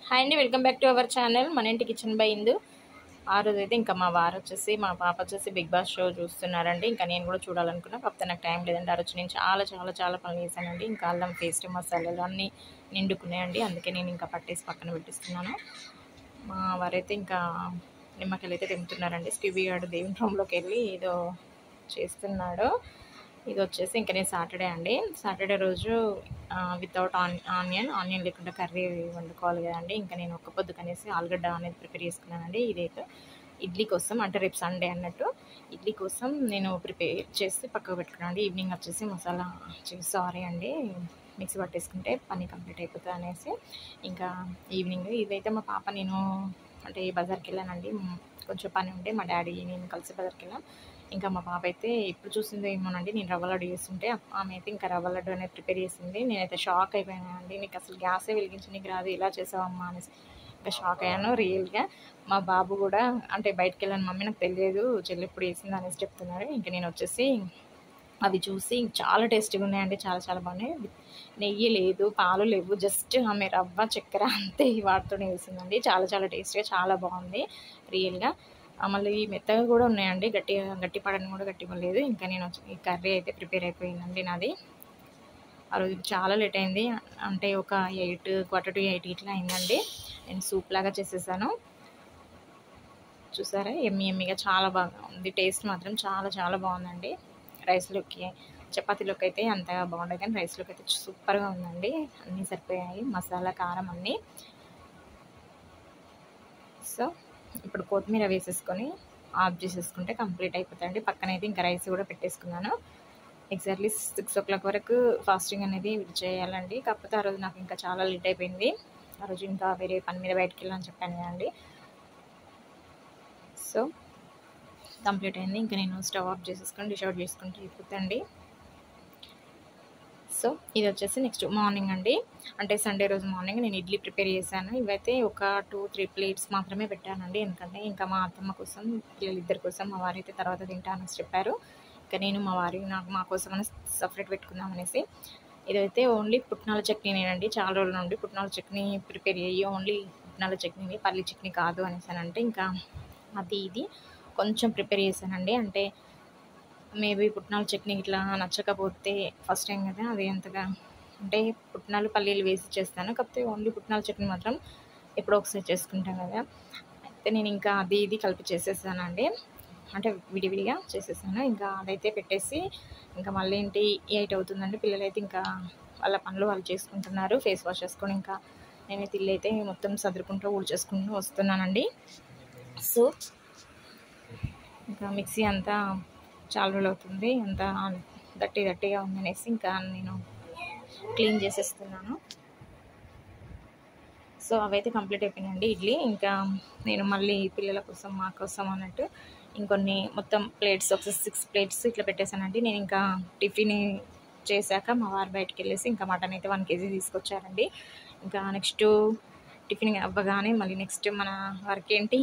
hi అండి welcome back to our channel మన ఇంటి కిచెన్ బై ఇందు ఆ రోజు అయితే ఇంకా మా వారు వచ్చేసి మా పాప వచ్చేసి బిగ్ బాస్ షో చూస్తున్నారండి ఇంకా నేను కూడా చూడాలనుకున్నా కాకపోతే నాకు టైం లేదండి ఆ రోజు నేను చాలా చాలా చాలా పనులు చేశానండి ఇంకా అల్లం పేస్ట్ మసాలాలు అన్నీ నిండుకున్నాయండి అందుకే నేను ఇంకా పట్టేసి పక్కన పెట్టిస్తున్నాను మా వారైతే ఇంకా నిమ్మకాయలు అయితే తింటున్నారండి స్కిబీ గారు దేవుని రూమ్లోకి వెళ్ళి ఏదో చేస్తున్నాడు ఇది వచ్చేసి ఇంకా నేను సాటర్డే అండి సాటర్డే రోజు వితౌట్ ఆన్ ఆనియన్ ఆనియన్ లేకుండా కర్రీ వండుకోవాలి కదండి ఇంకా నేను ఒక్క పొద్దు కనేసి ఆలుగడ్డ అనేది ప్రిపేర్ చేసుకున్నానండి ఇదైతే ఇడ్లీ కోసం అంటే రేపు సండే అన్నట్టు ఇడ్లీ కోసం నేను ప్రిపేర్ చేసి పక్కకు పెట్టుకున్నాను అండి ఈవినింగ్ వచ్చేసి మసాలా సారీ అండి మిక్సీ పట్టేసుకుంటే పని కంప్లీట్ అయిపోతుంది అనేసి ఇంకా ఈవినింగ్ ఇదైతే మా పాప నేను అంటే బజార్కి వెళ్ళానండి కొంచెం పని ఉంటే మా డాడీ నేను కలిసి బజార్కి వెళ్ళాం ఇంకా మా పాప అయితే ఇప్పుడు చూసిందో ఏమోనండి నేను రవ్వ లడ్డు చేస్తుంటే ఆమె అయితే ఇంకా రవ్వ లడ్డు అనేది ప్రిపేర్ చేసింది నేనైతే షాక్ అయిపోయానండి నీకు అసలు గ్యాసే వెలిగించి నీకు రాదు ఇలా చేసావమ్మా అనేసి ఇంకా షాక్ అయ్యాను రియల్గా మా బాబు కూడా అంటే బయటకు వెళ్ళాను మమ్మీ నాకు తెలియదు చెల్లి ఎప్పుడు వేసింది అనేసి చెప్తున్నారు ఇంకా నేను వచ్చేసి అవి చూసి చాలా టేస్టీగా ఉన్నాయండి చాలా చాలా బాగున్నాయి నెయ్యి లేదు పాలు లేవు జస్ట్ ఆమె రవ్వ చక్కెర అంతే వాటితోనే వేసిందండి చాలా చాలా టేస్టీగా చాలా బాగుంది రియల్గా మళ్ళీ మెత్తగా కూడా ఉన్నాయండి గట్టి గట్టి పడని కూడా గట్టి పడలేదు ఇంకా నేను ఈ కర్రీ అయితే ప్రిపేర్ అయిపోయిందండి నాది ఆ రోజు చాలా లేట్ అయింది అంటే ఒక ఎయిట్ క్వార్టర్ టు ఎయిట్ ఇట్లా అయిందండి నేను సూప్ లాగా చేసేసాను చూసారా ఎమ్మి ఎమ్మిగా చాలా బాగా ఉంది టేస్ట్ మాత్రం చాలా చాలా బాగుందండి రైస్లోకి చపాతీలోకి అయితే అంతగా బాగుండదు కానీ రైస్లోకి అయితే సూపర్గా ఉందండి అన్నీ సరిపోయాయి మసాలా కారం అన్నీ సో ఇప్పుడు కొత్తిమీర వేసేసుకొని ఆఫ్ చేసేసుకుంటే కంప్లీట్ అయిపోతాయండి పక్కన అయితే ఇంకా రైస్ కూడా పెట్టేసుకున్నాను ఎగ్జాక్ట్లీ సిక్స్ ఓ క్లాక్ వరకు ఫాస్టింగ్ అనేది చేయాలండి కాకపోతే ఆ రోజు నాకు ఇంకా చాలా లేట్ అయిపోయింది ఆ రోజు ఇంకా వేరే పని మీద బయటకు వెళ్ళాలని చెప్పాను కదండి సో కంప్లీట్ అయింది ఇంకా నేను స్టవ్ ఆఫ్ చేసేసుకొని డిష్ అవుట్ చేసుకుంటే అయిపోతుంది సో ఇది వచ్చేసి నెక్స్ట్ మార్నింగ్ అండి అంటే సండే రోజు మార్నింగ్ నేను ఇడ్లీ ప్రిపేర్ చేశాను ఇవైతే ఒక టూ త్రీ ప్లేట్స్ మాత్రమే పెట్టానండి ఎందుకంటే ఇంకా మా అత్తమ్మ కోసం పిల్లలిద్దరి కోసం మా వారైతే తర్వాత తింటానని చెప్పారు ఇంకా నేను మా వారి నాకు మా కోసం అని సపరేట్ పెట్టుకుందాం అనేసి ఇదైతే ఓన్లీ పుట్నాల చట్నీనేనండి చాలా రోజుల నుండి పుట్నాల చట్నీ ప్రిపేర్ అయ్యి ఓన్లీ పుట్నాల చట్నీ పల్లి చట్నీ కాదు అనేసానంటే ఇంకా అది ఇది కొంచెం ప్రిపేర్ చేశానండి అంటే మేబీ పుట్నాల చట్నీ ఇట్లా నచ్చకపోతే ఫస్ట్ టైం కదా అది ఎంతగా అంటే పుట్నాలు పల్లీలు వేసి చేస్తాను కాకపోతే ఓన్లీ పుట్నాల చట్నీ మాత్రం ఎప్పుడో ఒకసారి చేసుకుంటాం కదా అయితే నేను ఇంకా అది ఇది కలిపి చేసేసానండి అంటే విడివిడిగా చేసేసాను ఇంకా అదైతే పెట్టేసి ఇంకా మళ్ళీ ఏంటి ఎయిట్ అవుతుందండి పిల్లలు అయితే ఇంకా వాళ్ళ పనులు వాళ్ళు చేసుకుంటున్నారు ఫేస్ వాష్ చేసుకొని ఇంకా నేనైతే ఇల్లు అయితే మొత్తం సదురుకుంటూ ఊడ్చేసుకుంటూ వస్తున్నానండి సో ఇంకా మిక్సీ అంతా చాలా రోజులు అవుతుంది అంత దట్టి దట్టిగా ఉందనేసి ఇంకా నేను క్లీన్ చేసేస్తున్నాను సో అవైతే కంప్లీట్ అయిపోయినాయండి ఇడ్లీ ఇంకా నేను మళ్ళీ పిల్లల కోసం మా కోసం అన్నట్టు ఇంకొన్ని మొత్తం ప్లేట్స్ ఒక సిక్స్ ప్లేట్స్ ఇట్లా పెట్టేశానండి నేను ఇంకా టిఫిన్ చేశాక మా వారు బయటకు వెళ్ళేసి ఇంకా మటన్ అయితే వన్ కేజీ తీసుకొచ్చారండి ఇంకా నెక్స్ట్ టిఫిన్ అవ్వగానే మళ్ళీ నెక్స్ట్ మన వారికి ఏంటి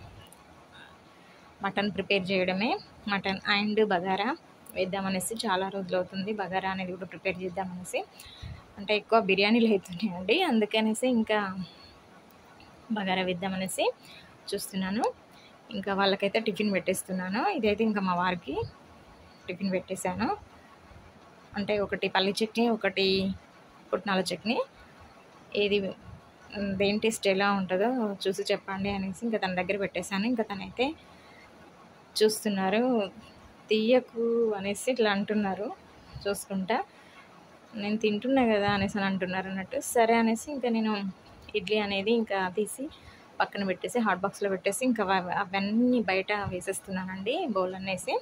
మటన్ ప్రిపేర్ చేయడమే మటన్ అండ్ బగారా వేద్దామనేసి చాలా రోజులు అవుతుంది బగారా అనేది కూడా ప్రిపేర్ చేద్దామనేసి అంటే ఎక్కువ బిర్యానీలు అవుతున్నాయండి అందుకనేసి ఇంకా బగారా వేద్దామనేసి చూస్తున్నాను ఇంకా వాళ్ళకైతే టిఫిన్ పెట్టేస్తున్నాను ఇదైతే ఇంకా మా వారికి టిఫిన్ పెట్టేశాను అంటే ఒకటి పల్లి చట్నీ ఒకటి పుట్నాల చట్నీ ఏది దేని టేస్ట్ ఎలా ఉంటుందో చూసి చెప్పండి అనేసి ఇంకా తన దగ్గర పెట్టేశాను ఇంకా తనైతే చూస్తున్నారు తీయకు అనేసి ఇట్లా అంటున్నారు చూసుకుంటా నేను తింటున్నా కదా అనేసి అని అంటున్నారు అన్నట్టు సరే అనేసి ఇంకా నేను ఇడ్లీ అనేది ఇంకా తీసి పక్కన పెట్టేసి హాట్ బాక్స్లో పెట్టేసి ఇంకా అవన్నీ బయట వేసేస్తున్నానండి బౌల్ అనేసి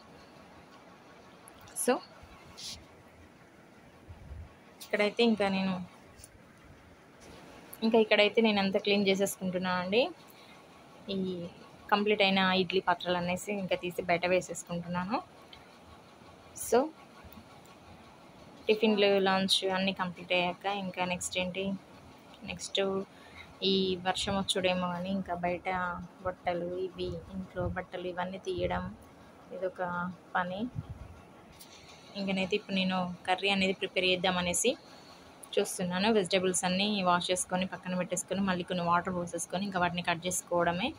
సో ఇక్కడైతే ఇంకా నేను ఇంకా ఇక్కడైతే నేను అంతా క్లీన్ చేసేసుకుంటున్నాను అండి ఈ కంప్లీట్ అయిన ఇడ్లీ పాత్రలు అనేసి ఇంకా తీసి బయట వేసేసుకుంటున్నాను సో టిఫిన్లు లంచ్ అన్నీ కంప్లీట్ అయ్యాక ఇంకా నెక్స్ట్ ఏంటి నెక్స్ట్ ఈ వర్షం వచ్చుడేమో కానీ ఇంకా బయట బట్టలు ఇవి ఇంట్లో బట్టలు ఇవన్నీ తీయడం ఇదొక పని ఇంకనైతే ఇప్పుడు నేను కర్రీ అనేది ప్రిపేర్ చేద్దామనేసి చూస్తున్నాను వెజిటేబుల్స్ అన్నీ వాష్ చేసుకొని పక్కన పెట్టేసుకొని మళ్ళీ కొన్ని వాటర్ పోసేసుకొని ఇంకా వాటిని కట్ చేసుకోవడమే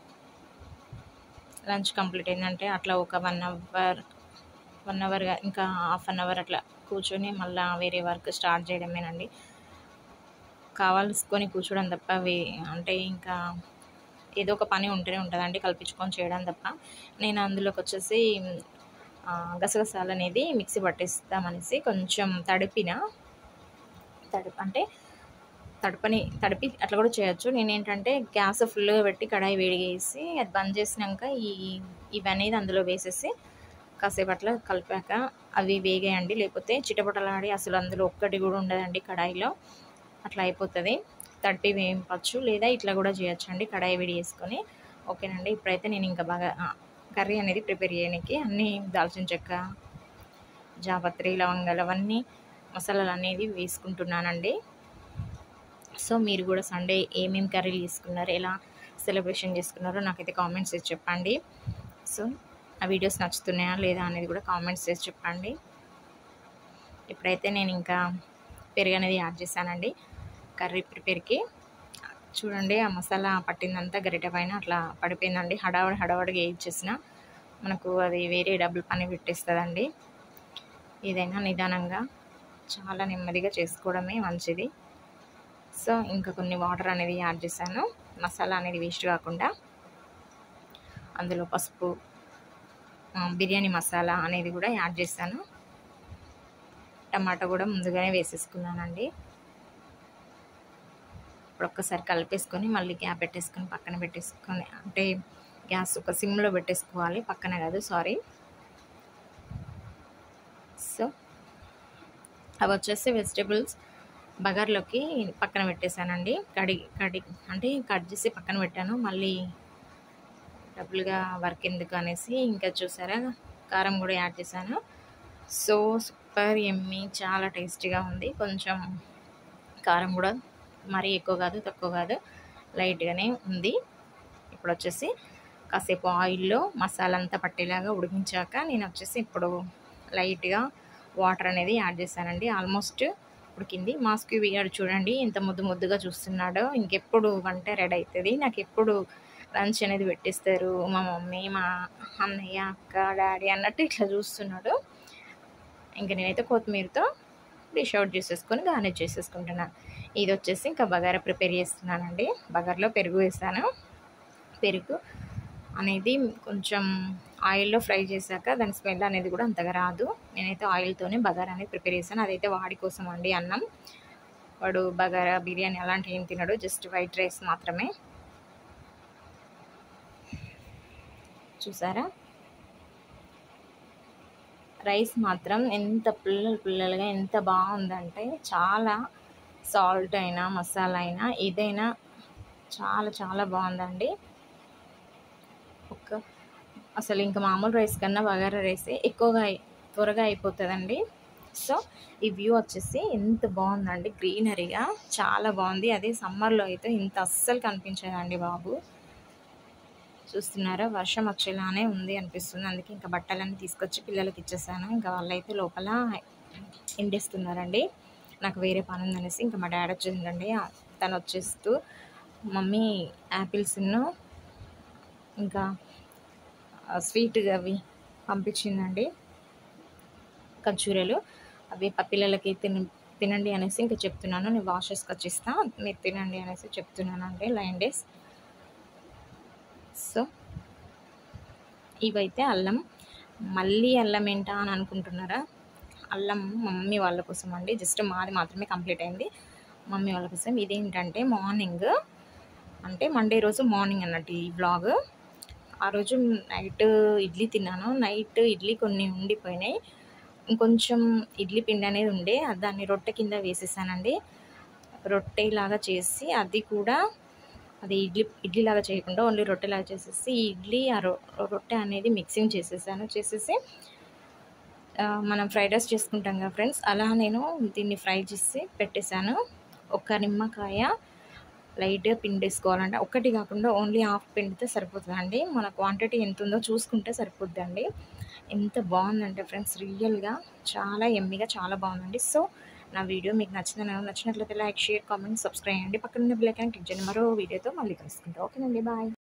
లంచ్ కంప్లీట్ అయిందంటే అట్లా ఒక వన్ అవర్ వన్ అవర్ ఇంకా హాఫ్ అన్ అవర్ అట్లా కూర్చొని మళ్ళీ వేరే వర్క్ స్టార్ట్ చేయడమేనండి కావాల్సుకొని కూర్చోవడం తప్ప వే అంటే ఇంకా ఏదో ఒక పని ఉంటూనే ఉంటుందండి కల్పించుకొని చేయడం తప్ప నేను అందులోకి వచ్చేసి ఆ, గసగసాలు అనేది మిక్సీ పట్టేస్తామనేసి కొంచెం తడిపిన తడిపి అంటే తడపని తడిపి అట్లా కూడా చేయొచ్చు నేను ఏంటంటే గ్యాస్ ఫుల్గా పెట్టి కడాయి వేడిగేసి అది బంద్ చేసినాక ఈ ఇవి అనేది అందులో వేసేసి కాసేపు అట్లా కలిపాక అవి వేగేయండి లేకపోతే చిటపటలాడి అసలు అందులో ఒక్కటి కూడా ఉండదండి కడాయిలో అట్లా అయిపోతుంది తడిపి వేయించచ్చు లేదా ఇట్లా కూడా చేయొచ్చు అండి కడాయి వేడి చేసుకొని ఓకేనండి ఇప్పుడైతే నేను ఇంకా బాగా ఆ, కర్రీ అనేది ప్రిపేర్ చేయడానికి అన్నీ దాల్చిన చెక్క జాపత్రి లవంగాలు అవన్నీ మసాలాలు అనేది వేసుకుంటున్నానండి సో మీరు కూడా సండే ఏమేమి కర్రీలు తీసుకున్నారు ఎలా సెలబ్రేషన్ చేసుకున్నారో నాకైతే కామెంట్స్ చేసి చెప్పండి సో ఆ వీడియోస్ నచ్చుతున్నాయా లేదా అనేది కూడా కామెంట్స్ చేసి చెప్పండి ఇప్పుడైతే నేను ఇంకా పెరుగు అనేది యాడ్ చేశానండి కర్రీ ప్రిపేర్కి చూడండి ఆ మసాలా పట్టిందంతా గరిటె పైన అట్లా పడిపోయిందండి హడావడి హడావడిగా ఇచ్చేసిన మనకు అది వేరే డబ్బులు పని పెట్టేస్తుందండి ఏదైనా నిదానంగా చాలా నెమ్మదిగా చేసుకోవడమే మంచిది సో ఇంకా కొన్ని వాటర్ అనేది యాడ్ చేశాను మసాలా అనేది వేస్ట్ కాకుండా అందులో పసుపు ఆ, బిర్యానీ మసాలా అనేది కూడా యాడ్ చేశాను టమాటా కూడా ముందుగానే వేసేసుకున్నానండి ఇప్పుడు ఒక్కసారి కలిపేసుకొని మళ్ళీ గ్యాప్ పెట్టేసుకొని పక్కన పెట్టేసుకొని అంటే గ్యాస్ ఒక సిమ్లో పెట్టేసుకోవాలి పక్కన కాదు సారీ సో అవి వచ్చేసి వెజిటేబుల్స్ బగార్లోకి పక్కన పెట్టేశానండి కడిగి కడిగి అంటే కట్ చేసి పక్కన పెట్టాను మళ్ళీ డబుల్గా వర్క్ ఎందుకు అనేసి ఇంకా చూసారా కారం కూడా యాడ్ చేశాను సో సూపర్ ఎమ్మి చాలా టేస్టీగా ఉంది కొంచెం కారం కూడా మరీ ఎక్కువ కాదు తక్కువ కాదు లైట్గానే ఉంది ఇప్పుడు వచ్చేసి కాసేపు ఆయిల్లో మసాలా అంతా పట్టేలాగా ఉడికించాక నేను వచ్చేసి ఇప్పుడు లైట్గా వాటర్ అనేది యాడ్ చేశానండి ఆల్మోస్ట్ ఉడికింది మాస్క్ వేయాడు చూడండి ఎంత ముద్దు ముద్దుగా చూస్తున్నాడో ఇంకెప్పుడు వంట రెడీ అవుతుంది నాకు ఎప్పుడు లంచ్ అనేది పెట్టిస్తారు మా మమ్మీ మా అన్నయ్య అక్క డాడీ అన్నట్టు ఇట్లా చూస్తున్నాడు ఇంకా నేనైతే కొత్తిమీరతో డిష్ అవుట్ చేసేసుకొని గార్నిష్ చేసేసుకుంటున్నాను ఇది వచ్చేసి ఇంకా బగారా ప్రిపేర్ చేస్తున్నానండి బగారాలో పెరుగు వేసాను పెరుగు అనేది కొంచెం ఆయిల్లో ఫ్రై చేశాక దాని స్మెల్ అనేది కూడా అంతగా రాదు నేనైతే ఆయిల్తోనే బగారా అనేది ప్రిపేర్ చేశాను అదైతే వాడి కోసం అండి అన్నం వాడు బగారా బిర్యానీ అలాంటివి ఏం తినడు జస్ట్ వైట్ రైస్ మాత్రమే చూసారా రైస్ మాత్రం ఎంత పుల్లలు పుల్లలుగా ఎంత బాగుందంటే చాలా సాల్ట్ అయినా మసాలా అయినా ఏదైనా చాలా చాలా బాగుందండి ఒక అసలు ఇంకా మామూలు రైస్ కన్నా బగారా రైసే ఎక్కువగా అయి- త్వరగా అయిపోతుందండి సో ఈ వ్యూ వచ్చేసి ఎంత బాగుందండి గ్రీనరీగా చాలా బాగుంది అదే సమ్మర్లో అయితే ఇంత అస్సలు కనిపించదండి బాబు చూస్తున్నారా వర్షం వచ్చేలానే ఉంది అనిపిస్తుంది అందుకే ఇంకా బట్టలన్నీ తీసుకొచ్చి పిల్లలకి ఇచ్చేసాను ఇంకా వాళ్ళైతే లోపల ఎండేస్తున్నారండి నాకు వేరే పని ఉందనేసి ఇంకా మా డాడీ వచ్చిందండి ఆ- తను వచ్చేస్తూ మమ్మీ యాపిల్స్ను ఇంకా స్వీట్ అవి పంపించిందండి ఖర్జూరలు అవి ప- పిల్లలకి తిన తినండి అనేసి ఇంకా చెప్తున్నాను నేను వాష్ చేసుకొచ్చి ఇస్తా మీరు తినండి అనేసి చెప్తున్నాను అండి లైన్ డేస్ సో ఇవైతే అల్లం మళ్ళీ అల్లం ఏంటా అని అనుకుంటున్నారా అల్లం మమ్మీ వాళ్ళ కోసం అండి జస్ట్ మాది మాత్రమే కంప్లీట్ అయింది మమ్మీ వాళ్ళ కోసం ఇదేంటంటే మార్నింగ్ అంటే మండే రోజు మార్నింగ్ అన్నట్టు ఈ బ్లాగ్ ఆ రోజు నైట్ ఇడ్లీ తిన్నాను నైట్ ఇడ్లీ కొన్ని ఉండిపోయినాయి ఇంకొంచెం ఇడ్లీ పిండి అనేది ఉండే దాన్ని రొట్టె కింద వేసేసానండి రొట్టెలాగా చేసి అది కూడా అది ఇడ్లీ ఇడ్లీలాగా చేయకుండా ఓన్లీ రొట్టెలాగా చేసేసి ఈ ఇడ్లీ ఆ రొ రొట్టె అనేది మిక్సింగ్ చేసేసాను చేసేసి ఆ, మనం ఫ్రైడ్ రైస్ చేసుకుంటాం కదా ఫ్రెండ్స్ అలా నేను దీన్ని ఫ్రై చేసి పెట్టేశాను ఒక నిమ్మకాయ లైట్గా పిండి వేసుకోవాలంటే ఒక్కటి కాకుండా ఓన్లీ హాఫ్ పిండితే సరిపోతుందండి మన క్వాంటిటీ ఎంత ఉందో చూసుకుంటే సరిపోద్దండి ఎంత బాగుందంటే ఫ్రెండ్స్ రియల్గా చాలా ఎమ్మిగా చాలా బాగుందండి సో నా వీడియో మీకు నచ్చిందని నచ్చినట్లయితే లైక్ షేర్ కామెంట్ సబ్స్క్రైబ్ చేయండి పక్కన ఉన్న బెల్ ఐకాన్ క్లిక్ చేయండి మరో వీడియోతో మళ్ళీ కలుసుకుంటాం ఓకేనండి బాయ్